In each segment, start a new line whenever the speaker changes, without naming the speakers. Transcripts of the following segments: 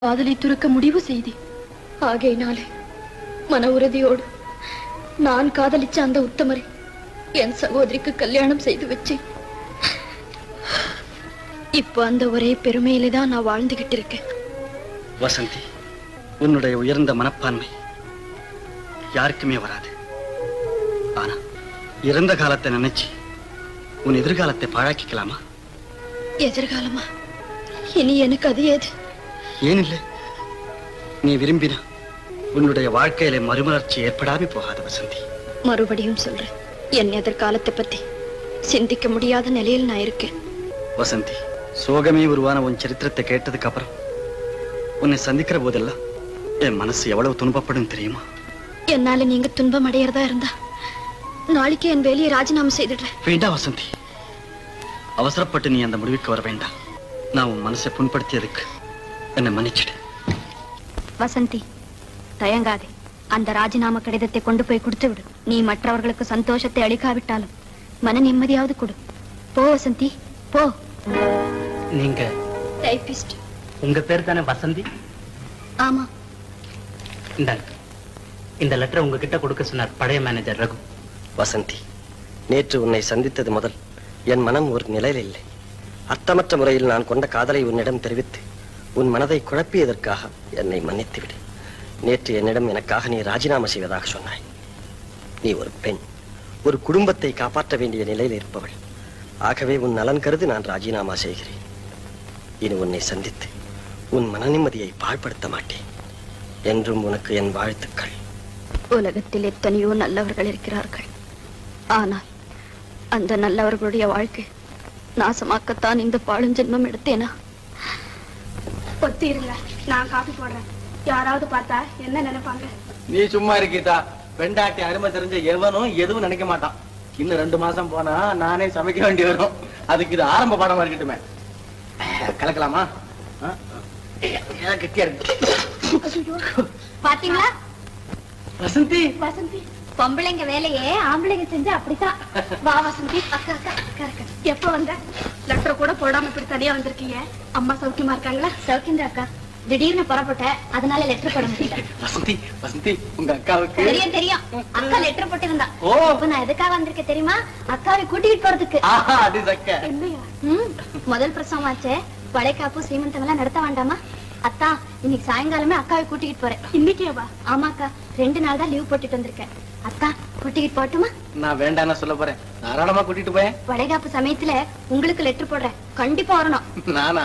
காதலை துறக்க முடிவு செய்தேன் ஆகையினாலே மன உறுதியோடு நான் காதலிச்ச அந்த உத்தமரை என் சகோதரிக்கு கல்யாணம் செய்து வச்சேன் இப்போ அந்த ஒரே பெருமையில தான் நான் வாழ்ந்துகிட்டு இருக்கேன்
வசந்தி உன்னுடைய உயர்ந்த மனப்பான்மை யாருக்குமே வராது ஆனா இறந்த காலத்தை நினைச்சு உன் எதிர்காலத்தை பாழாக்கிக்கலாமா
எதிர்காலமா இனி எனக்கு அது ஏது
ஏன் இல்லை நீ விரும்பினா உன்னுடைய வாழ்க்கையில மறுமலர்ச்சி ஏற்படாம போகாத வசந்தி
மறுபடியும் சொல்றேன் என் எதிர்காலத்தை பத்தி சிந்திக்க முடியாத நிலையில் நான் இருக்கேன்
வசந்தி சோகமே உருவான உன் சரித்திரத்தை கேட்டதுக்கு அப்புறம் உன்னை சந்திக்கிற போதெல்லாம் என் மனசு எவ்வளவு துன்பப்படும் தெரியுமா
என்னால நீங்க துன்பம் அடையறதா இருந்தா நாளைக்கு என் வேலையை ராஜினாமா செய்துடுறேன்
வேண்டாம் வசந்தி அவசரப்பட்டு நீ அந்த முடிவுக்கு வர வேண்டாம் நான் உன் மனசை புண்படுத்தியதுக்கு என்னை மன்னிச்சிடு
வசந்தி தயங்காதே அந்த ராஜினாமா கடிதத்தை கொண்டு போய் கொடுத்து விடு நீ மற்றவர்களுக்கு சந்தோஷத்தை அளிக்காவிட்டாலும் மன நிம்மதியாவது கொடு போ வசந்தி போ
நீங்க
டைபிஸ்ட்
உங்க பேர் தானே வசந்தி
ஆமா
இந்தாங்க இந்த லெட்டர் உங்ககிட்ட கொடுக்க சொன்னார் பழைய மேனேஜர் ரகு
வசந்தி நேற்று உன்னை சந்தித்தது முதல் என் மனம் ஒரு நிலையில் இல்லை அர்த்தமற்ற முறையில் நான் கொண்ட காதலை உன்னிடம் தெரிவித்து உன் மனதை குழப்பியதற்காக என்னை மன்னித்து விடு நேற்று என்னிடம் எனக்காக நீ ராஜினாமா செய்வதாக சொன்னாய் நீ ஒரு பெண் ஒரு குடும்பத்தை காப்பாற்ற வேண்டிய நிலையில் இருப்பவள் ஆகவே உன் நலன் கருதி நான் ராஜினாமா செய்கிறேன் இனி உன்னை சந்தித்து உன் மன நிம்மதியை பாழ்படுத்த மாட்டேன் என்றும் உனக்கு என் வாழ்த்துக்கள்
உலகத்தில் எத்தனையோ நல்லவர்கள் இருக்கிறார்கள் ஆனால் அந்த நல்லவர்களுடைய வாழ்க்கை நாசமாக்கத்தான் இந்த பாழுஞ்சென்மம் எடுத்தேனா
ஒத்திருங்க நான் காஃபி போடுறேன் யாராவது பார்த்தா என்ன நினைப்பாங்க
நீ சும்மா இருக்கீதா பெண்டாட்டி அருமை தெரிஞ்ச எவனும் எதுவும் நினைக்க மாட்டான் இன்னும் ரெண்டு மாசம் போனா நானே சமைக்க வேண்டி வரும் அதுக்கு இது ஆரம்ப பாடமா இருக்கட்டுமே கலக்கலாமா ஆ? ஏன் கெட்டியா இருக்கு
பாத்தீங்களா
வசந்தி
வசந்தி பொம்பளைங்க வேலையே ஆம்பளைங்க செஞ்சா அப்படித்தான் வா வசந்தி அக்கா அக்கா அக்கா அக்கா எப்ப வந்த லெட்டர் கூட போடாம இப்படி தனியா வந்திருக்கீங்க அம்மா சௌக்கியமா இருக்காங்களா
சௌக்கியந்தா அக்கா திடீர்னு புறப்பட்டேன் அதனால லெட்டர் போட முடியல
வசந்தி வசந்தி உங்க அக்காவுக்கு
தெரியும் தெரியும் அக்கா லெட்டர் போட்டிருந்தா
ஓ
இப்ப நான் எதுக்காக வந்திருக்கேன் தெரியுமா அக்காவை கூட்டிட்டு போறதுக்கு
ஆஹா அது சக்க
இல்லையா
ம், முதல் பிரசவம் ஆச்சே வளைகாப்பு சீமந்தம் எல்லாம் நடத்த வேண்டாமா அத்தா இன்னைக்கு சாயங்காலமே அக்காவை கூட்டிக்கிட்டு போறேன்
இன்னைக்கே வா
ஆமாக்கா ரெண்டு நாள் தான் லீவ் போட்டுட்டு வந்திருக்கேன் அத்தா கூட்டிக்கிட்டு போட்டுமா
நான் வேண்டாம்னு சொல்ல போறேன் தாராளமா கூட்டிட்டு போயேன்
வளைகாப்பு சமயத்துல உங்களுக்கு லெட்டர் போடுறேன் கண்டிப்பா வரணும்
நானா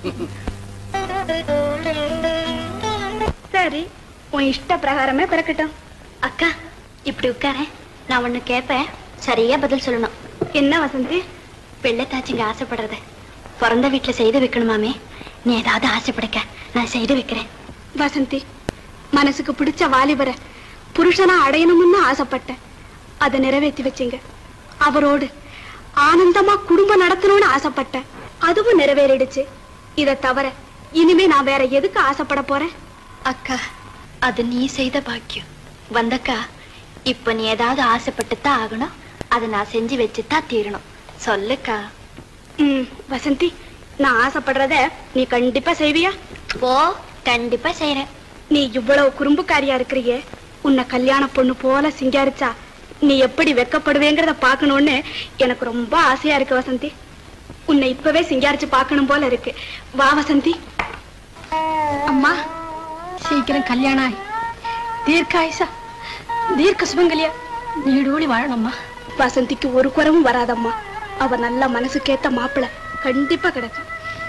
சரி உன் இஷ்ட பிரகாரமே பிறக்கட்டும்
அக்கா இப்படி உட்காரேன் நான் ஒண்ணு கேட்பேன் சரியா பதில் சொல்லணும்
என்ன வசந்தி
வெள்ளத்தாச்சிங்க ஆசைப்படுறத பிறந்த வீட்டுல செய்து வைக்கணுமாமே நீ ஏதாவது ஆசைப்படுக்க நான் செய்து வைக்கிறேன்
வசந்தி மனசுக்கு பிடிச்ச வாலிபரை புருஷனா அடையணும்னு ஆசைப்பட்டேன் அதை நிறைவேற்றி வச்சீங்க அவரோடு ஆனந்தமா குடும்பம் நடத்தணும்னு ஆசைப்பட்டேன் அதுவும் நிறைவேறிடுச்சு இதை தவிர இனிமே நான் வேற எதுக்கு ஆசைப்பட போறேன்
அக்கா அது நீ செய்த பாக்கியம் வந்தக்கா இப்ப நீ ஏதாவது ஆசைப்பட்டுத்தான் ஆகணும் அதை நான் செஞ்சு வச்சுத்தான் தீரணும் சொல்லுக்கா
ம் வசந்தி நான் ஆசைப்படுறத நீ கண்டிப்பா செய்வியா
போ கண்டிப்பா செய்யறேன்
நீ இவ்வளவு குறும்புக்காரியா இருக்கிறியே உன்னை கல்யாண பொண்ணு போல சிங்காரிச்சா நீ எப்படி வெக்கப்படுவேங்கிறத பார்க்கணும்னு எனக்கு ரொம்ப ஆசையா இருக்கு வசந்தி உன்னை இப்பவே சிங்காரிச்சு பார்க்கணும் போல இருக்கு வா வசந்தி
அம்மா சீக்கிரம் கல்யாணம் ஆகி தீர்க்காயுசா தீர்க்க சுமங்கலியா நீடோழி வாழணும்மா
வசந்திக்கு ஒரு குறவும் வராதம்மா அவ நல்ல மனசுக்கேத்த மாப்பிள கண்டிப்பா கிடைக்கும்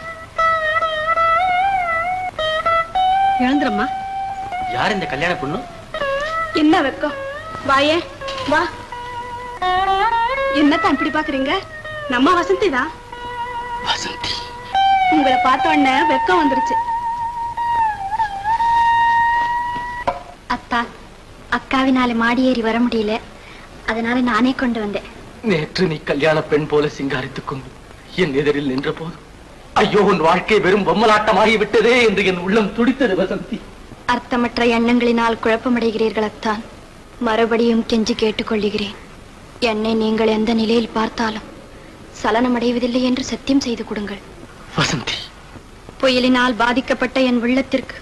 எழுந்துறம்மா
யார் இந்த கல்யாண பொண்ணு
என்ன வெக்கம் வாயே வா என்னத்தான் இப்படி பாக்குறீங்க நம்ம வசந்தி தான்
வசந்தி
உங்களை பார்த்த உடனே வெக்கம் வந்துருச்சு
அத்தா அக்காவினால மாடி ஏறி வர முடியல அதனால நானே கொண்டு வந்தேன்
நேற்று நீ கல்யாண பெண் போல சிங்காரித்துக் கொண்டு என் எதிரில் நின்ற போது ஐயோ உன் வாழ்க்கை வெறும் பொம்மலாட்டமாகி விட்டதே என்று என் உள்ளம் துடித்தது வசந்தி
அர்த்தமற்ற எண்ணங்களினால் குழப்பமடைகிறீர்கள் அத்தான் மறுபடியும் கெஞ்சி கேட்டுக்கொள்ளுகிறேன் என்னை நீங்கள் எந்த நிலையில் பார்த்தாலும் சலனமடைவதில்லை என்று சத்தியம் செய்து கொடுங்கள்
வசந்தி
புயலினால் பாதிக்கப்பட்ட என் உள்ளத்திற்கு